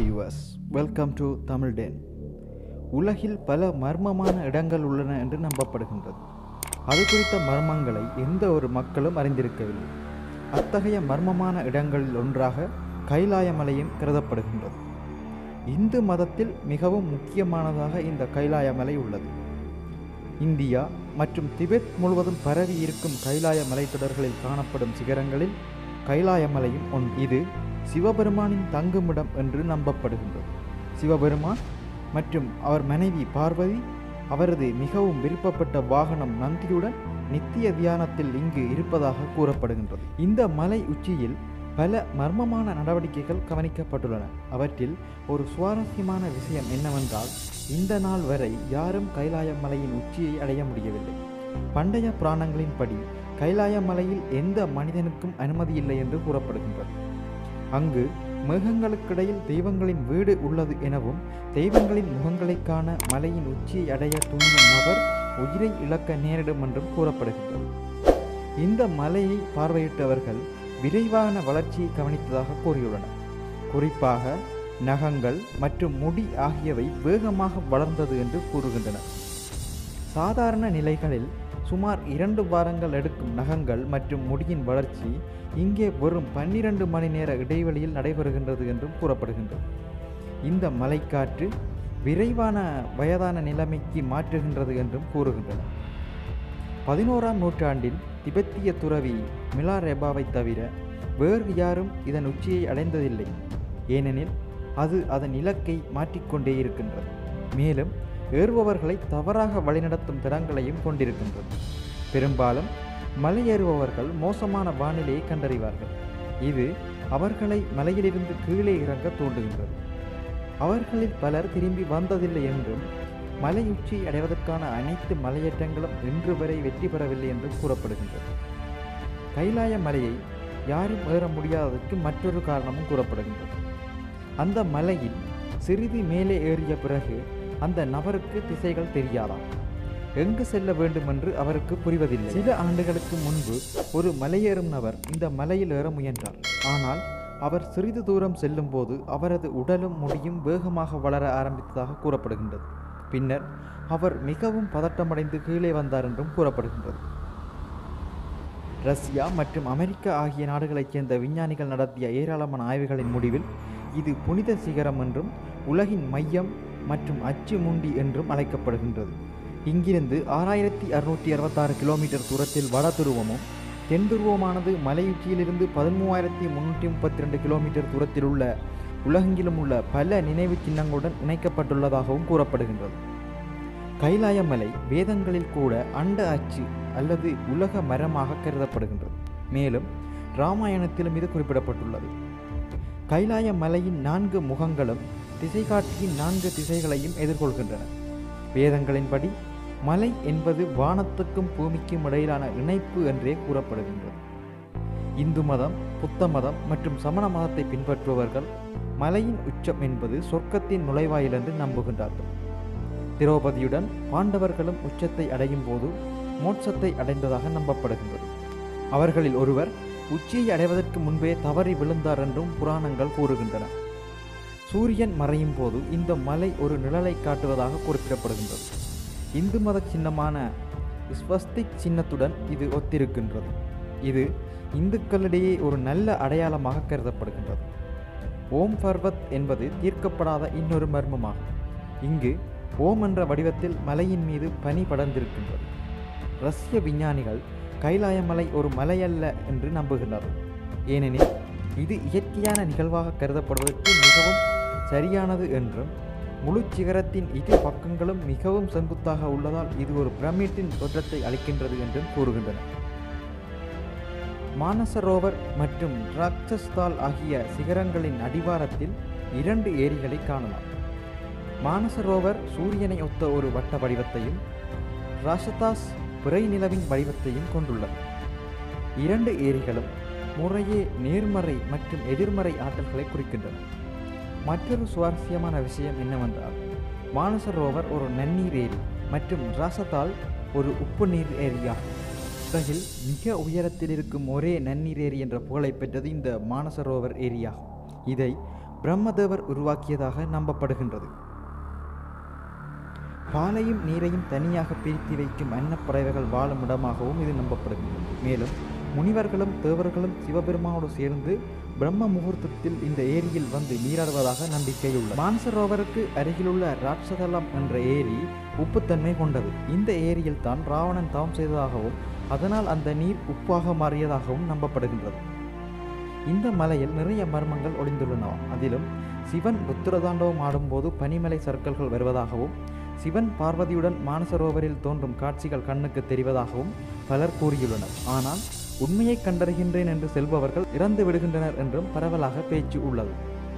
viewers welcome to Tamil ten உலகில் பல மர்மமான இடங்கள் உள்ளன என்று நம்பப்படுகின்றது அது குறித்த மர்மங்களை எந்த ஒரு மக்களும் அறிந்திருக்கவில்லை அத்தகைய மர்மமான இடங்களில் ஒன்றாக கைலாய மலையும் கருதப்படுகின்றது இந்து மதத்தில் மிகவும் முக்கியமானதாக இந்த கைலாய மலை உள்ளது இந்தியா மற்றும் திபெத் முழுவதும் பரவி இருக்கும் கைலாய மலைத்தொடர்களில் காணப்படும் சிகரங்களில் கைலாய மலையும் ஒன்று இது சிவபெருமானின் தங்குமிடம் என்று நம்பப்படுகின்றது சிவபெருமான் மற்றும் அவர் மனைவி பார்வதி அவரது மிகவும் விருப்பப்பட்ட வாகனம் நந்தியுடன் நித்திய தியானத்தில் இங்கு இருப்பதாக கூறப்படுகின்றது இந்த மலை உச்சியில் பல மர்மமான நடவடிக்கைகள் கவனிக்கப்பட்டுள்ளன அவற்றில் ஒரு சுவாரஸ்யமான விஷயம் என்னவென்றால் இந்த நாள் வரை யாரும் கைலாய மலையின் உச்சியை அடைய முடியவில்லை பண்டைய புராணங்களின்படி கைலாய மலையில் எந்த மனிதனுக்கும் அனுமதி இல்லை என்று கூறப்படுகின்றது அங்கு மேகங்களுக்கிடையில் தெய்வங்களின் வீடு உள்ளது எனவும் தெய்வங்களின் முகங்களைக் காண மலையின் உச்சியை அடைய துணியும் நபர் உயிரை இழக்க நேரிடும் என்றும் கூறப்படுகின்றது இந்த மலையை பார்வையிட்டவர்கள் விரைவான வளர்ச்சியை கவனித்ததாக கூறியுள்ளனர் குறிப்பாக நகங்கள் மற்றும் முடி ஆகியவை வேகமாக வளர்ந்தது என்று கூறுகின்றனர் சாதாரண நிலைகளில் சுமார் இரண்டு வாரங்கள் எடுக்கும் நகங்கள் மற்றும் முடியின் வளர்ச்சி இங்கே வெறும் பன்னிரண்டு மணி நேர இடைவெளியில் நடைபெறுகின்றது என்றும் கூறப்படுகின்றது இந்த மலைக்காற்று விரைவான வயதான நிலைமைக்கு மாற்றுகின்றது என்றும் கூறுகின்றனர் பதினோராம் நூற்றாண்டில் திபெத்திய துறவி மிலாரெபாவை தவிர வேறு யாரும் இதன் உச்சியை அடைந்ததில்லை ஏனெனில் அது அதன் இலக்கை மாற்றிக்கொண்டே இருக்கின்றது மேலும் ஏறுபவர்களை தவறாக வழிநடத்தும் திறங்களையும் கொண்டிருக்கின்றது பெரும்பாலும் மலையேறுபவர்கள் மோசமான வானிலையை கண்டறிவார்கள் இது அவர்களை மலையிலிருந்து கீழே இறங்க தூண்டுகின்றது அவர்களில் பலர் திரும்பி வந்ததில்லை என்றும் மலை உச்சி அடைவதற்கான அனைத்து மலையேற்றங்களும் இன்று வரை வெற்றி பெறவில்லை என்றும் கூறப்படுகின்றது கைலாய மலையை யாரும் ஏற முடியாததற்கு மற்றொரு காரணமும் கூறப்படுகின்றது அந்த மலையில் சிறிது மேலே ஏறிய பிறகு அந்த நபருக்கு திசைகள் தெரியாதாம் எங்கு செல்ல வேண்டும் என்று அவருக்கு புரிவதில்லை சில ஆண்டுகளுக்கு முன்பு ஒரு மலையேறும் நபர் இந்த மலையில் ஏற முயன்றார் ஆனால் அவர் சிறிது தூரம் செல்லும்போது அவரது உடலும் முடியும் வேகமாக வளர ஆரம்பித்ததாக கூறப்படுகின்றது பின்னர் அவர் மிகவும் பதட்டமடைந்து கீழே வந்தார் என்றும் கூறப்படுகின்றது ரஷ்யா மற்றும் அமெரிக்கா ஆகிய நாடுகளைச் சேர்ந்த விஞ்ஞானிகள் நடத்திய ஏராளமான ஆய்வுகளின் முடிவில் இது புனித சிகரம் என்றும் உலகின் மையம் மற்றும் அச்சு முண்டி என்றும் அழைக்கப்படுகின்றது இங்கிருந்து ஆறாயிரத்தி அறுநூற்றி அறுபத்தாறு கிலோமீட்டர் தூரத்தில் வட துருவமும் தென் துருவமானது மலையுச்சியிலிருந்து பதிமூவாயிரத்தி முன்னூற்றி முப்பத்தி ரெண்டு கிலோமீட்டர் தூரத்தில் உள்ள உலகெங்கிலும் உள்ள பல நினைவு சின்னங்களுடன் இணைக்கப்பட்டுள்ளதாகவும் கூறப்படுகின்றது கைலாய மலை வேதங்களில் கூட அண்ட அச்சு அல்லது உலக மரமாக கருதப்படுகின்றது மேலும் இராமாயணத்திலும் இது குறிப்பிடப்பட்டுள்ளது கைலாய மலையின் நான்கு முகங்களும் திசைகாட்டியின் நான்கு திசைகளையும் எதிர்கொள்கின்றன வேதங்களின்படி மலை என்பது வானத்துக்கும் பூமிக்கும் இடையிலான இணைப்பு என்றே கூறப்படுகின்றது இந்து மதம் புத்த மதம் மற்றும் சமண மதத்தை பின்பற்றுபவர்கள் மலையின் உச்சம் என்பது சொர்க்கத்தின் நுழைவாயில் என்று நம்புகின்றார்கள் திரௌபதியுடன் பாண்டவர்களும் உச்சத்தை அடையும் போது மோட்சத்தை அடைந்ததாக நம்பப்படுகின்றது அவர்களில் ஒருவர் உச்சியை அடைவதற்கு முன்பே தவறி விழுந்தார் என்றும் புராணங்கள் கூறுகின்றன சூரியன் மறையும் போது இந்த மலை ஒரு நிழலை காட்டுவதாக குறிப்பிடப்படுகின்றது இந்து மத சின்னமான ஸ்வஸ்திக் சின்னத்துடன் இது ஒத்திருக்கின்றது இது இந்துக்களிடையே ஒரு நல்ல அடையாளமாக கருதப்படுகின்றது ஓம் பர்வத் என்பது தீர்க்கப்படாத இன்னொரு மர்மமாகும் இங்கு ஓம் என்ற வடிவத்தில் மலையின் மீது பனி படர்ந்திருக்கின்றது ரஷ்ய விஞ்ஞானிகள் கைலாய மலை ஒரு மலையல்ல என்று நம்புகின்றனர் ஏனெனில் இது இயற்கையான நிகழ்வாக கருதப்படுவதற்கு மிகவும் சரியானது என்றும் முழு சிகரத்தின் இரு பக்கங்களும் மிகவும் செங்குத்தாக உள்ளதால் இது ஒரு பிரமிட்டின் தோற்றத்தை அளிக்கின்றது என்றும் கூறுகின்றனர் மானசரோவர் மற்றும் ராக்சஸ்தால் ஆகிய சிகரங்களின் அடிவாரத்தில் இரண்டு ஏரிகளை காணலாம் மானசரோவர் சூரியனை ஒத்த ஒரு வட்ட வடிவத்தையும் ராஷதாஸ் பிறை நிலவின் வடிவத்தையும் கொண்டுள்ளது இரண்டு ஏரிகளும் முறையே நேர்மறை மற்றும் எதிர்மறை ஆற்றல்களை குறிக்கின்றன மற்றொரு சுவாரஸ்யமான விஷயம் என்னவென்றால் மானசரோவர் ஒரு நன்னீர் ஏரி மற்றும் ராசத்தால் ஒரு உப்பு நீர் ஏரியாகும் உலகில் மிக உயரத்தில் இருக்கும் ஒரே நன்னீர் ஏரி என்ற புகழை பெற்றது இந்த மானசரோவர் ஏரியாகும் இதை பிரம்மதேவர் உருவாக்கியதாக நம்பப்படுகின்றது பாலையும் நீரையும் தனியாக பிரித்து வைக்கும் அன்னப்பறவைகள் வாழும் இடமாகவும் இது நம்பப்படுகின்றது மேலும் முனிவர்களும் தேவர்களும் சிவபெருமானோடு சேர்ந்து பிரம்ம முகூர்த்தத்தில் இந்த ஏரியில் வந்து நீராடுவதாக நம்பிக்கை உள்ளது மானசரோவருக்கு அருகிலுள்ள ராட்சதலம் என்ற ஏரி உப்புத்தன்மை கொண்டது இந்த ஏரியில் தான் ராவணன் தவம் செய்ததாகவும் அதனால் அந்த நீர் உப்பாக மாறியதாகவும் நம்பப்படுகின்றது இந்த மலையில் நிறைய மர்மங்கள் ஒளிந்துள்ளன அதிலும் சிவன் ருத்ரதாண்டவம் ஆடும்போது பனிமலை சர்க்கல்கள் வருவதாகவும் சிவன் பார்வதியுடன் மானசரோவரில் தோன்றும் காட்சிகள் கண்ணுக்கு தெரிவதாகவும் பலர் கூறியுள்ளனர் ஆனால் உண்மையை கண்டறிகின்றேன் என்று செல்பவர்கள் இறந்து விடுகின்றனர் என்றும் பரவலாக பேச்சு உள்ளது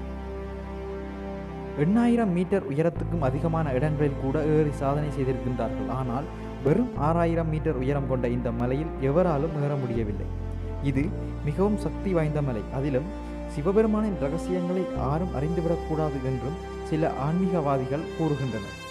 எண்ணாயிரம் மீட்டர் உயரத்துக்கும் அதிகமான இடங்களில் கூட ஏறி சாதனை செய்திருக்கின்றார்கள் ஆனால் வெறும் ஆறாயிரம் மீட்டர் உயரம் கொண்ட இந்த மலையில் எவராலும் ஏற முடியவில்லை இது மிகவும் சக்தி வாய்ந்த மலை அதிலும் சிவபெருமானின் ரகசியங்களை யாரும் அறிந்துவிடக்கூடாது என்றும் சில ஆன்மீகவாதிகள் கூறுகின்றனர்